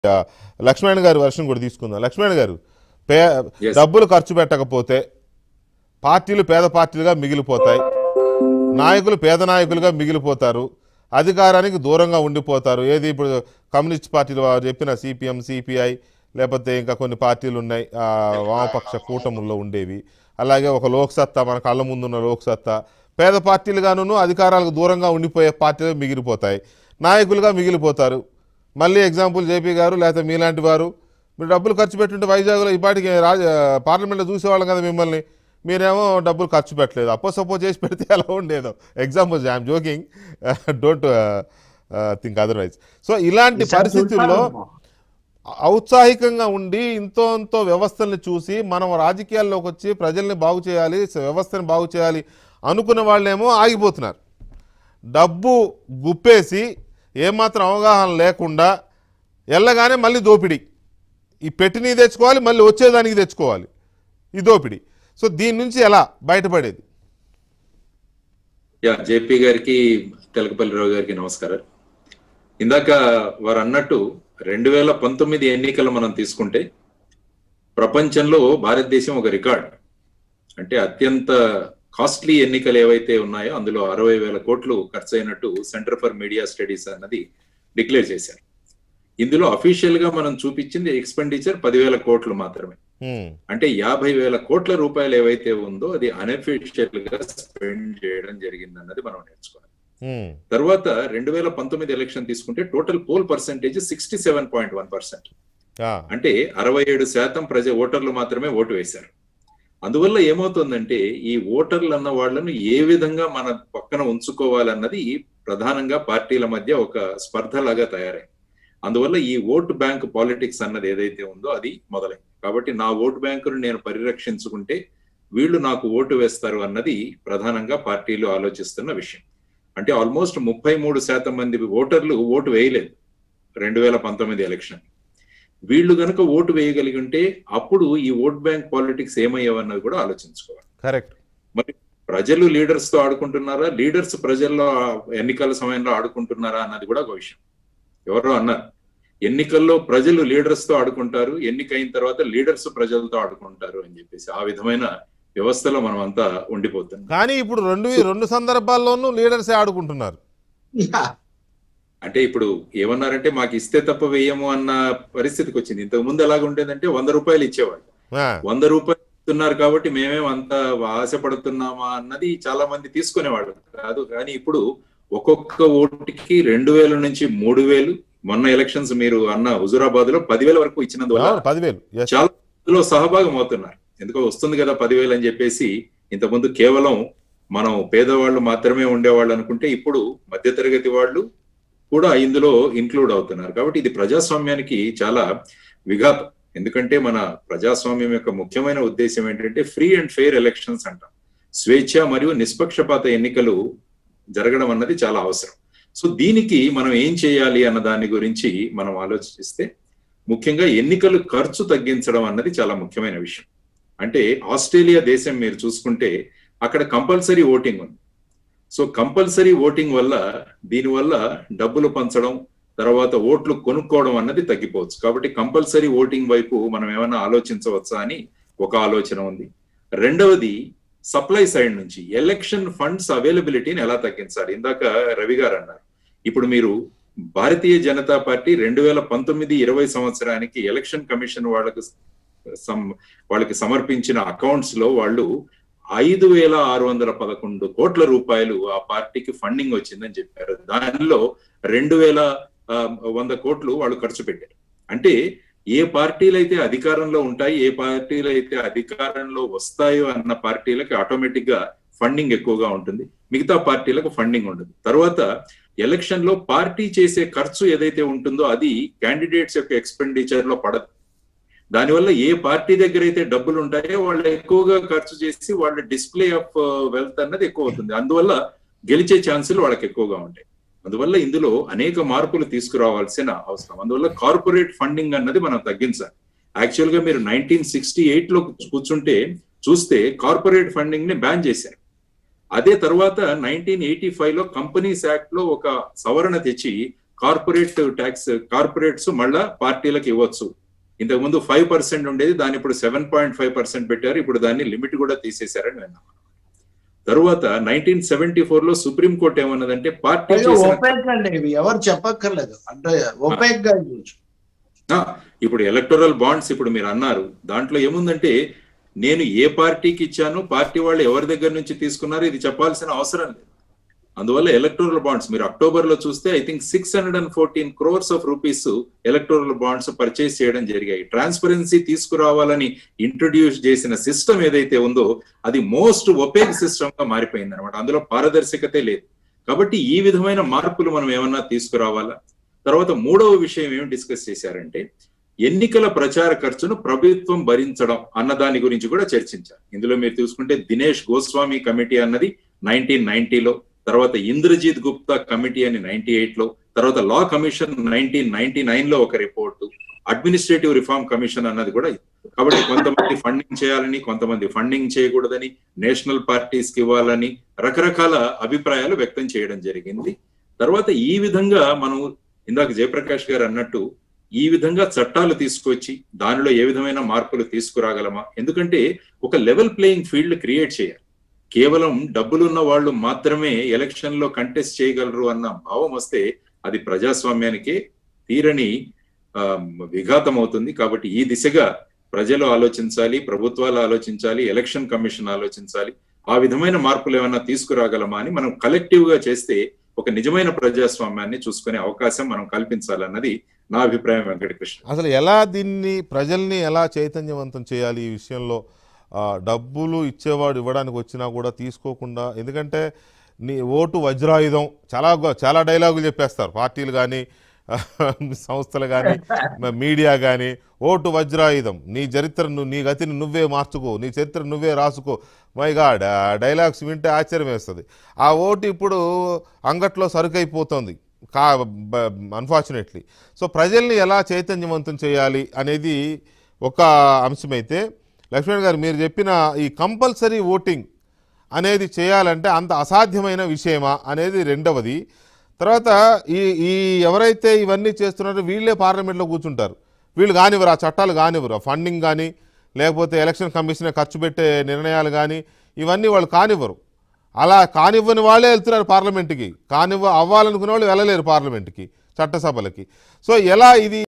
ఆ, లక్ష్మణ్ గారి వర్షం కూడా తీసుకుందాం లక్ష్మణ్ గారు పే Yes. డబ్బులు ఖర్చు పెట్టకపోతే పార్టీలు పేద పార్టీలుగా మిగిలిపోతాయి నాయకులు పేద నాయకులుగా మిగిలిపోతారు అధికారానికి దూరంగా ఉండిపోతారు ఏది ఇప్పుడు కమ్యూనిస్ట్ పార్టీలు వారు చెప్పిన సిపిఎం సిపిఐ లేకపోతే ఇంకా కొన్ని పార్టీలు ఉన్నాయి ఆ, వామపక్ష కూటముల్లో ఉండేవి అలాగే ఒక లోక్సత్తా మన కళ్ళ ముందున్న లోక్సత్తా పేద పార్టీలుగాను అధికారాలకు దూరంగా ఉండిపోయే పార్టీలు మిగిలిపోతాయి నాయకులుగా మిగిలిపోతారు మళ్ళీ ఎగ్జాంపుల్ జేపీ గారు లేకపోతే మీలాంటి వారు మీరు డబ్బులు ఖర్చు పెట్టుంటే వైజాగ్లో ఈ పాటికి రాజ పార్లమెంట్లో చూసేవాళ్ళం కదా మిమ్మల్ని మీరేమో డబ్బులు ఖర్చు పెట్టలేదు అప్పో సపోజ్ చేసి పెడితే ఎలా ఉండేదో example I'm joking don't think otherwise so ఇలాంటి పరిస్థితుల్లో ఔత్సాహికంగా ఉండి ఇంతో ఇంతో వ్యవస్థల్ని చూసి మనం రాజకీయాల్లోకి వచ్చి ప్రజల్ని బాగు చేయాలి వ్యవస్థని బాగు చేయాలి అనుకున్న వాళ్ళేమో ఆగిపోతున్నారు డబ్బు గుప్పేసి ఏమాత్రం అవగాహన లేకుండా వెళ్ళగానే మళ్ళీ దోపిడీ ఈ పెట్టినవి తెచ్చుకోవాలి మళ్ళీ వచ్చేదానికి తెచ్చుకోవాలి ఈ దోపిడీ సో దీని నుంచి ఎలా బయటపడేది యా జేపీ గారికి తెలకపల్లి రావు గారికి నమస్కారం ఇందాక వారు అన్నట్టు రెండు వేల పంతొమ్మిది ఎన్నికలు మనం తీసుకుంటే ప్రపంచంలో భారతదేశం ఒక రికార్డ్ అంటే అత్యంత కాస్ట్లీ ఎన్నికలు ఏవైతే ఉన్నాయో అందులో అరవై వేల కోట్లు ఖర్చు అయినట్టు సెంటర్ ఫర్ మీడియా స్టడీస్ అన్నది డిక్లేర్ చేశారు ఇందులో అఫీషియల్ గా మనం చూపించింది ఎక్స్పెండిచర్ పదివేల కోట్లు మాత్రమే హ్మ్, అంటే యాభై వేల కోట్ల రూపాయలు ఏవైతే ఉందో అది అనఫిషియల్ గా స్పెండ్ చేయడం జరిగింది అన్నది మనం నేర్చుకోవాలి హ్మ్, తర్వాత రెండు వేల పంతొమ్మిది ఎలక్షన్ తీసుకుంటే total poll percentage sixty seven point one percent ఆ, అంటే అరవై ఏడు శాతం ప్రజ ఓటర్లు మాత్రమే ఓటు వేశారు అందువల్ల ఏమవుతుందంటే ఈ ఓటర్లు అన్న వాళ్ళను ఏ విధంగా మన పక్కన ఉంచుకోవాలన్నది ప్రధానంగా పార్టీల మధ్య ఒక స్పర్ధలాగా తయారైంది అందువల్ల ఈ ఓటు బ్యాంక్ పాలిటిక్స్ అన్నది ఏదైతే ఉందో అది మొదలైంది కాబట్టి నా ఓటు బ్యాంకును నేను పరిరక్షించుకుంటే వీళ్ళు నాకు ఓటు వేస్తారు అన్నది ప్రధానంగా పార్టీలు ఆలోచిస్తున్న విషయం అంటే ఆల్మోస్ట్ ముప్పై మూడు శాతం మంది ఓటర్లు ఓటు వేయలేదు రెండు వేల పంతొమ్మిది ఎలక్షన్ వీళ్ళు గనుక ఓటు వేయగలిగి ఉంటే అప్పుడు ఈ ఓట్ బ్యాంక్ పాలిటిక్స్ ఏమయ్యేవన్నది కూడా ఆలోచించుకోవాలి కరెక్ట్ మరి ప్రజలు లీడర్స్ తో ఆడుకుంటున్నారా లీడర్స్ ప్రజల్లో ఎన్నికల సమయంలో ఆడుకుంటున్నారా అన్నది కూడా ఒక విషయం ఎవరో అన్నారు ఎన్నికల్లో ప్రజలు లీడర్స్ తో ఆడుకుంటారు ఎన్నికైన తర్వాత లీడర్స్ ప్రజలతో ఆడుకుంటారు అని చెప్పేసి ఆ విధమైన వ్యవస్థలో మనం అంతా ఉండిపోతున్నాం కానీ ఇప్పుడు రెండు రెండు సందర్భాల్లోనూ లీడర్సే ఆడుకుంటున్నారు అంటే ఇప్పుడు ఏమన్నారంటే మాకు ఇస్తే తప్ప వేయము అన్న పరిస్థితికి వచ్చింది ఇంతకు ముందు ఎలాగ ఉండేదంటే వంద రూపాయలు ఇచ్చేవాళ్ళు ఆ, వంద రూపాయలు ఇస్తున్నారు కాబట్టి మేమేం అంత ఆశపడుతున్నామా అన్నది చాలా మంది తీసుకునేవాడు కాదు కానీ ఇప్పుడు ఒక్కొక్క ఓటుకి రెండు వేల నుంచి మూడు వేలు మొన్న ఎలక్షన్స్ మీరు అన్న హుజురాబాద్ లో పదివేల వరకు ఇచ్చినందువల్ల అవును, పదివేలు Yes. చాలా మందిలో సహభాగం అవుతున్నారు ఎందుకో వస్తుంది కదా పదివేలు అని చెప్పేసి ఇంతకుముందు కేవలం మనం పేదవాళ్ళు మాత్రమే ఉండేవాళ్ళు అనుకుంటే ఇప్పుడు మధ్యతరగతి వాళ్ళు కూడా ఇందులో ఇన్క్లూడ్ అవుతున్నారు కాబట్టి ఇది ప్రజాస్వామ్యానికి చాలా విఘాతం ఎందుకంటే మన ప్రజాస్వామ్యం యొక్క ముఖ్యమైన ఉద్దేశం ఏంటంటే ఫ్రీ అండ్ ఫెయిర్ ఎలక్షన్స్ అంటాం స్వేచ్ఛ మరియు నిష్పక్షపాత ఎన్నికలు జరగడం అన్నది చాలా అవసరం సో దీనికి మనం ఏం చేయాలి అన్న దాని గురించి మనం ఆలోచిస్తే ముఖ్యంగా ఎన్నికలు ఖర్చు తగ్గించడం అన్నది చాలా ముఖ్యమైన విషయం అంటే ఆస్ట్రేలియా దేశం మీరు చూసుకుంటే అక్కడ కంపల్సరీ ఓటింగ్ ఉంది సో కంపల్సరీ ఓటింగ్ వల్ల దీనివల్ల డబ్బులు పంచడం తర్వాత ఓట్లు కొనుక్కోవడం అన్నది తగ్గిపోవచ్చు కాబట్టి కంపల్సరీ ఓటింగ్ వైపు మనం ఏమైనా ఆలోచించవచ్చా అని ఒక ఆలోచన ఉంది రెండవది సప్లై సైడ్ నుంచి ఎలక్షన్ ఫండ్స్ అవైలబిలిటీని ఎలా తగ్గించాలి ఇందాక రవి గారు అన్నారు ఇప్పుడు మీరు భారతీయ జనతా పార్టీ రెండు వేల పంతొమ్మిది ఇరవై సంవత్సరానికి ఎలక్షన్ కమిషన్ వాళ్ళకు సం- వాళ్ళకి సమర్పించిన అకౌంట్స్ లో వాళ్ళు ఐదు వేల ఆరు వందల పదకొండు కోట్ల రూపాయలు ఆ పార్టీకి ఫండింగ్ వచ్చిందని చెప్పారు దానిలో రెండు వేల ఆ, వంద కోట్లు వాళ్ళు ఖర్చు పెట్టారు అంటే ఏ పార్టీలు అయితే అధికారంలో ఉంటాయి ఏ పార్టీలు అయితే అధికారంలో వస్తాయో అన్న పార్టీలకి ఆటోమేటిక్ గా ఫండింగ్ ఎక్కువగా ఉంటుంది మిగతా పార్టీలకు ఫండింగ్ ఉండదు తర్వాత ఎలక్షన్ లో పార్టీ చేసే ఖర్చు ఏదైతే ఉంటుందో అది క్యాండిడేట్స్ యొక్క ఎక్స్పెండిచర్ లో పడదు దానివల్ల ఏ పార్టీ దగ్గర అయితే డబ్బులు ఉంటాయో వాళ్ళు ఎక్కువగా ఖర్చు చేసి వాళ్ళ డిస్ప్లే ఆఫ్ వెల్త్ అన్నది ఎక్కువ అవుతుంది అందువల్ల గెలిచే ఛాన్సులు వాళ్ళకి ఎక్కువగా ఉంటాయి అందువల్ల ఇందులో అనేక మార్పులు తీసుకురావాల్సిన అవసరం అందువల్ల కార్పొరేట్ ఫండింగ్ అన్నది మనం తగ్గించాలి యాక్చువల్ గా మీరు నైన్టీన్ సిక్స్టీ ఎయిట్ లో కూర్చుంటే చూస్తే కార్పొరేట్ ఫండింగ్ ని బ్యాన్ చేశారు అదే తర్వాత నైన్టీన్ ఎయిటీ ఫైవ్ లో కంపెనీస్ యాక్ట్ లో ఒక సవరణ తెచ్చి కార్పొరేట్ ట్యాక్స్ కార్పొరేట్స్ మళ్ళా పార్టీలకు ఇవ్వచ్చు ఇంతకు ముందు ఫైవ్ పర్సెంట్ ఉండేది దాన్ని ఇప్పుడు సెవెన్ పాయింట్ ఫైవ్ పర్సెంట్ పెట్టారు ఇప్పుడు దాన్ని లిమిట్ కూడా తీసేశారని విన్నాం తరువాత నైన్టీన్ సెవెంటీ ఫోర్ లో సుప్రీం కోర్ట్ ఏమన్నదంటే పార్టీ పైగా చేసిన ఒపేక్ అండి ఇవి ఎవరు చెప్పక్కర్లేదు అంటే ఒపేక్ గా ఇవ్వచ్చు ఆ, ఇప్పుడు ఎలక్టోరల్ బాండ్స్ ఇప్పుడు మీరు అన్నారు దాంట్లో ఏముందంటే నేను ఏ పార్టీకి ఇచ్చాను పార్టీ వాళ్ళు ఎవరి దగ్గర నుంచి తీసుకున్నారు ఇది చెప్పాల్సిన అవసరం లేదు అందువల్ల ఎలక్టోరల్ బాండ్స్ మీరు అక్టోబర్ లో చూస్తే I think six hundred and fourteen crores of rupees electoral bonds purchase చేయడం జరిగాయి ట్రాన్స్పరెన్సీ తీసుకురావాలని ఇంట్రొడ్యూస్ చేసిన సిస్టమ్ ఏదైతే ఉందో అది మోస్ట్ ఒపేక్ సిస్టమ్ గా మారిపోయింది అనమాట అందులో పారదర్శకతే లేదు కాబట్టి ఈ విధమైన మార్పులు మనం ఏమన్నా తీసుకురావాలా తర్వాత మూడవ విషయం ఏమి డిస్కస్ చేశారంటే ఎన్నికల ప్రచార ఖర్చును ప్రభుత్వం భరించడం అన్న దాని గురించి కూడా చర్చించారు ఇందులో మీరు చూసుకుంటే దినేష్ గోస్వామి కమిటీ అన్నది నైన్టీన్ నైన్టీలో తర్వాత ఇంద్రజిత్ గుప్తా కమిటీ అని నైన్టీ ఎయిట్ లో తర్వాత law commission nineteen ninety nine లో ఒక రిపోర్టు అడ్మినిస్ట్రేటివ్ రిఫార్మ్ కమిషన్ అన్నది కూడా ఇది. కాబట్టి కొంతమంది ఫండింగ్ చేయాలని కొంతమంది ఫండింగ్ చేయకూడదని నేషనల్ పార్టీస్ కి ఇవ్వాలని రకరకాల అభిప్రాయాలు వ్యక్తం చేయడం జరిగింది తర్వాత ఈ విధంగా మనం ఇందాక జయప్రకాష్ గారు అన్నట్టు ఈ విధంగా చట్టాలు తీసుకొచ్చి దానిలో ఏ విధమైన మార్పులు తీసుకురాగలమా ఎందుకంటే ఒక లెవెల్ ప్లేయింగ్ ఫీల్డ్ క్రియేట్ చేయాలి కేవలం డబ్బులున్న వాళ్ళు మాత్రమే ఎలక్షన్ లో కంటెస్ట్ చేయగలరు అన్న భావం వస్తే అది ప్రజాస్వామ్యానికే తీరని ఆ, విఘాతం అవుతుంది కాబట్టి ఈ దిశగా ప్రజలు ఆలోచించాలి ప్రభుత్వాలు ఆలోచించాలి ఎలక్షన్ కమిషన్ ఆలోచించాలి ఆ విధమైన మార్పులు ఏమైనా తీసుకురాగలమా అని మనం కలెక్టివ్ గా చేస్తే ఒక నిజమైన ప్రజాస్వామ్యాన్ని చూసుకునే అవకాశం మనం కల్పించాలన్నది నా అభిప్రాయం వెంకటకృష్ణ అసలు ఎలా దీన్ని ప్రజల్ని ఎలా చైతన్యవంతం చేయాలి ఈ విషయంలో ఆ, డబ్బులు ఇచ్చేవాడు ఇవ్వడానికి వచ్చినా కూడా తీసుకోకుండా ఎందుకంటే నీ ఓటు వజ్రాయుధం చాలా గొ- చాలా డైలాగులు చెప్పేస్తారు పార్టీలు కానీ సంస్థలు కానీ మీడియా కానీ ఓటు వజ్రాయుధం నీ చరిత్ర ను- నీ గతిని నువ్వే మార్చుకో నీ చరిత్ర నువ్వే రాసుకో మై గాడ్ ఆ డైలాగ్స్ వింటే ఆశ్చర్యం వేస్తుంది ఆ ఓటు ఇప్పుడు అంగట్లో సరుకైపోతుంది కా అన్ఫార్చునేట్లీ సో ప్రజల్ని ఎలా చైతన్యవంతం చేయాలి అనేది ఒక అంశమైతే లక్ష్మణ్ గారు మీరు చెప్పిన ఈ కంపల్సరీ ఓటింగ్ అనేది చేయాలంటే అంత అసాధ్యమైన విషయమా అనేది రెండవది తర్వాత ఈ ఈ ఎవరైతే ఇవన్నీ చేస్తున్నారో వీళ్ళే పార్లమెంట్లో కూర్చుంటారు వీళ్ళు కానివ్వరు ఆ చట్టాలు కానివ్వరు ఆ ఫండింగ్ కానీ లేకపోతే ఎలక్షన్ కమిషన్ ఖర్చు పెట్టే నిర్ణయాలు కానీ ఇవన్నీ వాళ్ళు కానివ్వరు అలా కానివ్వని వాళ్ళే వెళ్తున్నారు పార్లమెంట్కి కానివ్వ అవ్వాలనుకునే వాళ్ళు వెళ్ళలేరు పార్లమెంట్కి చట్టసభలకి సో ఎలా ఇది